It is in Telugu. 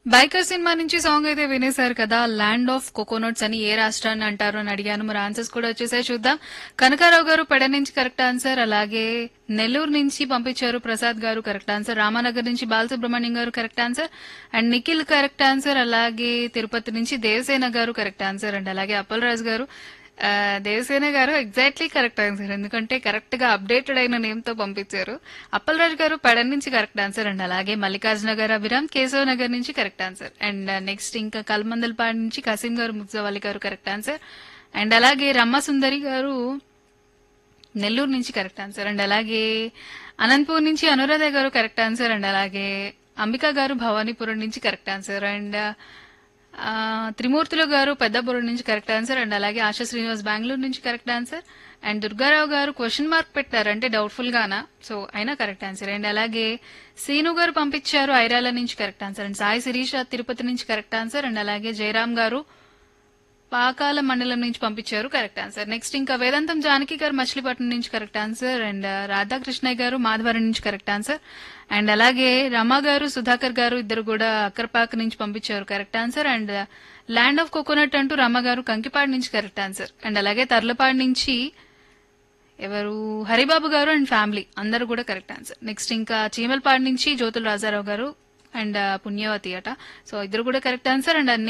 బైకర్ సినిమా నుంచి సాంగ్ అయితే వినేశారు కదా ల్యాండ్ ఆఫ్ కోకోనట్స్ అని ఏ రాష్ట్రాన్ని అంటారు అని అడిగాను మరి ఆన్సర్స్ కూడా వచ్చేసాయి చూద్దాం కనకారావు గారు పెడ నుంచి కరెక్ట్ ఆన్సర్ అలాగే నెల్లూరు నుంచి పంపించారు ప్రసాద్ గారు కరెక్ట్ ఆన్సర్ రామానగర్ నుంచి బాలసుబ్రహ్మణ్యం గారు correct answer and Nikhil correct answer అలాగే తిరుపతి నుంచి దేవసేన గారు కరెక్ట్ ఆన్సర్ అండ్ అలాగే అప్పలరాజు గారు ఆ, దేవసేన గారు ఎగ్జాక్ట్లీ కరెక్ట్ ఆన్సర్ ఎందుకంటే కరెక్ట్ గా అప్డేటెడ్ అయిన నేమ్ తో పంపించారు అప్పలరాజు గారు పెడన్ నుంచి కరెక్ట్ ఆన్సర్ అండ్ అలాగే మల్లికార్జున గారు అభిరామ్ కేశవ నగర్ నుంచి కరెక్ట్ ఆన్సర్ అండ్ నెక్స్ట్ ఇంకా కల్మందల్పాడు నుంచి కసీం గారు ముగ్జవాలి గారు కరెక్ట్ ఆన్సర్ అండ్ అలాగే రమ్మసుందరి గారు నెల్లూరు నుంచి కరెక్ట్ ఆన్సర్ అండ్ అలాగే అనంతపూర్ నుంచి అనురాధ గారు కరెక్ట్ ఆన్సర్ అండ్ అలాగే అంబికా గారు భవానీపురం నుంచి కరెక్ట్ ఆన్సర్ అండ్ ఆ, త్రిమూర్తులు గారు పెద్దపురం నుంచి కరెక్ట్ ఆన్సర్ అండ్ అలాగే ఆశా శ్రీనివాస్ బెంగళూరు నుంచి కరెక్ట్ ఆన్సర్ అండ్ దుర్గారావు గారు క్వశ్చన్ మార్క్ పెట్టారు అంటే డౌట్ఫుల్ గానా సో అయినా కరెక్ట్ ఆన్సర్ అండ్ అలాగే సీను గారు పంపించారు ఐరాల నుంచి correct answer and Sai Sirisha Tirupati నుంచి కరెక్ట్ ఆన్సర్ అండ్ అలాగే జయరామ్ గారు పాకాల మండలం నుంచి పంపించారు కరెక్ట్ ఆన్సర్ నెక్స్ట్ ఇంకా వేదాంతం జానకి గారు మచిలీపట్నం నుంచి కరెక్ట్ ఆన్సర్ అండ్ రాధాకృష్ణయ్య గారు మాధవరం నుంచి కరెక్ట్ ఆన్సర్ అండ్ అలాగే రమా గారు సుధాకర్ గారు ఇద్దరు కూడా అక్కరపాక నుంచి పంపించారు correct answer and land of coconut అంటూ రమ గారు కంకిపాడు నుంచి కరెక్ట్ ఆన్సర్ అండ్ అలాగే తర్లపాడు నుంచి ఎవరు హరిబాబు గారు అండ్ ఫ్యామిలీ అందరూ కూడా కరెక్ట్ ఆన్సర్ నెక్స్ట్ ఇంకా చీమలపాడు నుంచి జ్యోతుల రాజారావు గారు అండ్ పుణ్యవతి అట సో ఇద్దరు కూడా కరెక్ట్ ఆన్సర్ అండ్